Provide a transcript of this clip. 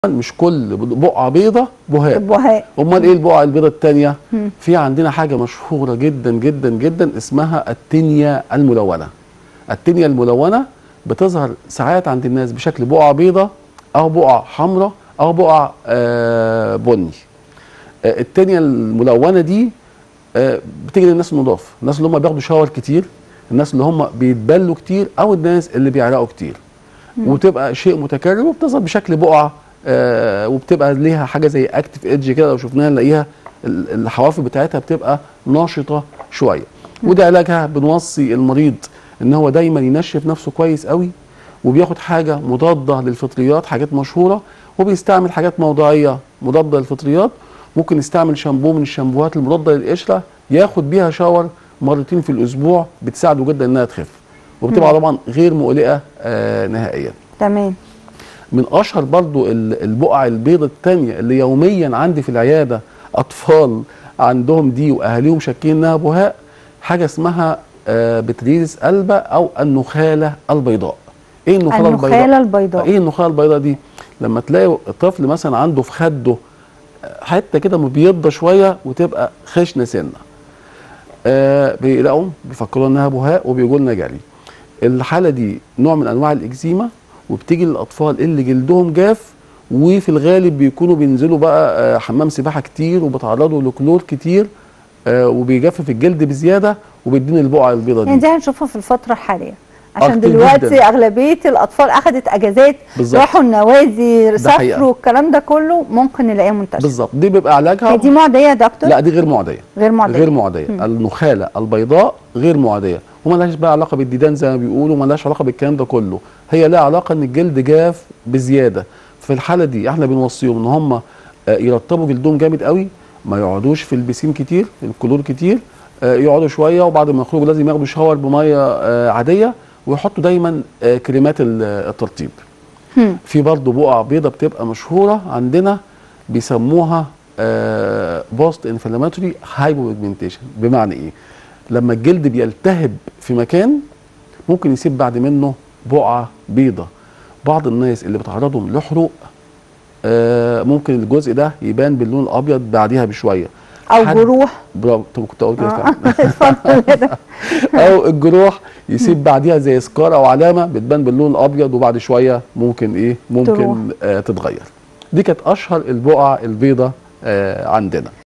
مش كل بقعه بيضه بهاء بهاء امال ايه البقعه البيضه الثانيه في عندنا حاجه مشهوره جدا جدا جدا اسمها التنيه الملونه التنيه الملونه بتظهر ساعات عند الناس بشكل بقعه بيضه او بقعه حمراء او بقعه آه بني آه التنيه الملونه دي آه بتيجي للناس النضاف الناس اللي هم بياخدوا شاور كتير الناس اللي هم بيتبلوا كتير او الناس اللي بيعرقوا كتير وتبقى شيء متكرر وبتظهر بشكل بقعه آه وبتبقى ليها حاجه زي اكتف ايدج كده لو شفناها نلاقيها ال- الحوافر بتاعتها بتبقى ناشطه شويه وده علاجها بنوصي المريض ان هو دايما ينشف نفسه كويس قوي وبياخد حاجه مضاده للفطريات حاجات مشهوره وبيستعمل حاجات موضعيه مضاده للفطريات ممكن يستعمل شامبو من الشامبوهات المضاده للقشره ياخد بيها شاور مرتين في الاسبوع بتساعده جدا انها تخف وبتبقى طبعا غير مقلقه آه نهائيا تمام من اشهر برضو ال- البقع البيضة التانية اللي يوميا عندي في العيادة اطفال عندهم دي واهاليهم شاكين انها بهاء حاجة اسمها آه، بتريز قلبة او النخالة البيضاء ايه النخالة البيضاء النخالة البيضاء ايه النخالة البيضاء دي لما تلاقي الطفل مثلا عنده في خده آه، حته كده مبيضه شويه وتبقى خشنه سنه آه بيلاقوا بيفكروا انها بهاء وبيجوا لنا جري الحاله دي نوع من انواع الاكزيما وبتيجي للاطفال اللي جلدهم جاف وفي الغالب بيكونوا بينزلوا بقى آه، حمام سباحه كتير وبيتعرضوا لكلور كتير آه، وبيجفف الجلد بزياده وبيديني البقعه البيضاء يعني دي دي هنشوفها في الفترة الحالية عشان كتير دلوقتي جداً. أغلبية الأطفال أخذت أجازات بالظبط. راحوا النوادي ده حقيقة. سافروا الكلام ده كله ممكن نلاقيه منتشر بالظبط دي بيبقى علاجها هي دي معدية يا دكتور؟ لا دي غير معديه غير معدية غير معديه النخاله البيضاء غير معديه وملهاش بقى علاقه بالديدان زي ما بيقولوا ملهاش علاقه بالكلام ده كله هي لها علاقه ان الجلد جاف بزياده في الحاله دي احنا بنوصيهم ان هم آه، يرطبوا جلدهم جامد قوي ما يقعدوش في البسين كتير في الكلور كتير آه، يقعدوا شويه وبعد ما يخرجوا لازم ياخدوا شاور بميه آه، عاديه ويحطوا دايما آه، كريمات ال- الترطيب هم. في برضه بقع بيضة بتبقى مشهورة عندنا بيسموها بوست انفلاماتوري هايبوبيجمنتيشن بمعنى ايه؟ لما الجلد بيلتهب في مكان ممكن يسيب بعد منه بقعة بيضة بعض الناس اللي بتعرضهم لحروق آه، ممكن الجزء ده يبان باللون الابيض بعديها بشويه أو حد- جروح برافو طب كنت اقول كده آه. فعلا. اتفضل يا دكتور. او الجروح يسيب بعديها زي سكار او علامه بتبان باللون الابيض وبعد شويه ممكن ايه تروح. ممكن آه تتغير دي كانت اشهر البقع البيضاء آه عندنا